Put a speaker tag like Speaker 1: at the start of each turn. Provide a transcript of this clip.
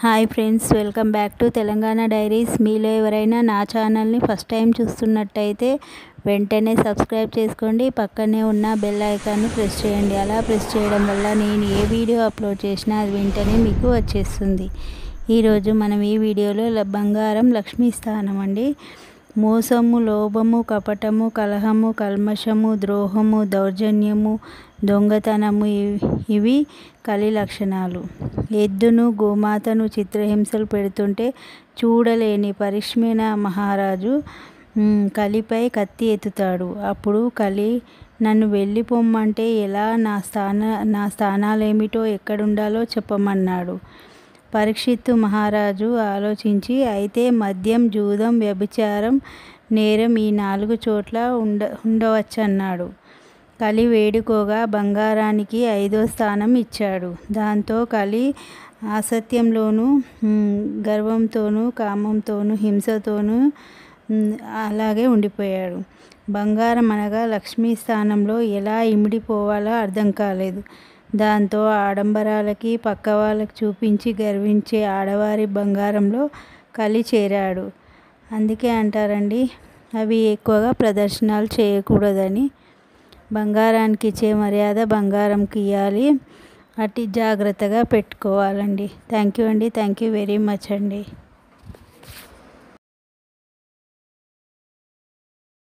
Speaker 1: hi friends welcome back to Telangana diaries మీలో ఎవరైనా నా ఛానల్ని ఫస్ట్ టైం చూస్తున్నట్టయితే వెంటనే సబ్స్క్రైబ్ చేసుకోండి పక్కనే ఉన్న బెల్ ఐకాన్ని ప్రెస్ చేయండి అలా ప్రెస్ చేయడం వల్ల నేను ఏ వీడియో అప్లోడ్ చేసినా అది వెంటనే మీకు వచ్చేస్తుంది ఈరోజు మనం ఈ వీడియోలో ల- బంగారం లక్ష్మీ స్థానం అండి మోసము లోభము కపటము కలహము కల్మషము ద్రోహము దౌర్జన్యము దొంగతనము ఇవి- ఇవి కలి లక్షణాలు ఎద్దును గోమాతను చిత్రహింసలు పెడుతుంటే చూడలేని పరిష్మిన మహారాజు మ్, కలిపై కత్తి ఎత్తుతాడు అప్పుడు కలి నన్ను వెళ్ళిపోమ్మంటే ఎలా నా స్థాన నా స్థానాలేమిటో ఎక్కడుండాలో చెప్పమన్నాడు పరీక్షిత్తు మహారాజు ఆలోచించి అయితే మద్యం జూదం వ్యభిచారం నేరం ఈ నాలుగు చోట్ల ఉండ ఉండవచ్చన్నాడు కలి వేడుకోగా బంగారానికి ఐదో స్థానం ఇచ్చాడు దాంతో కలి అసత్యంలోనూ మ్, గర్వంతోనూ కామంతోనూ హింసతోనూ మ్, అలాగే ఉండిపోయాడు బంగారం అనగా లక్ష్మీ స్థానంలో ఎలా ఇమిడిపోవాలో అర్థం కాలేదు దాంతో ఆడంబరాలకి పక్క వాళ్ళకి చూపించి గర్వించే ఆడవారి బంగారంలో కలి చేరాడు అందుకే అంటారండి అవి ఎక్కువగా ప్రదర్శనలు చేయకూడదని బంగారానికి ఇచ్చే మర్యాద బంగారంకి ఇవ్వాలి అట్టి జాగ్రత్తగా పెట్టుకోవాలండి థ్యాంక్ యూ అండి థ్యాంక్ యూ వెరీ మచ్ అండి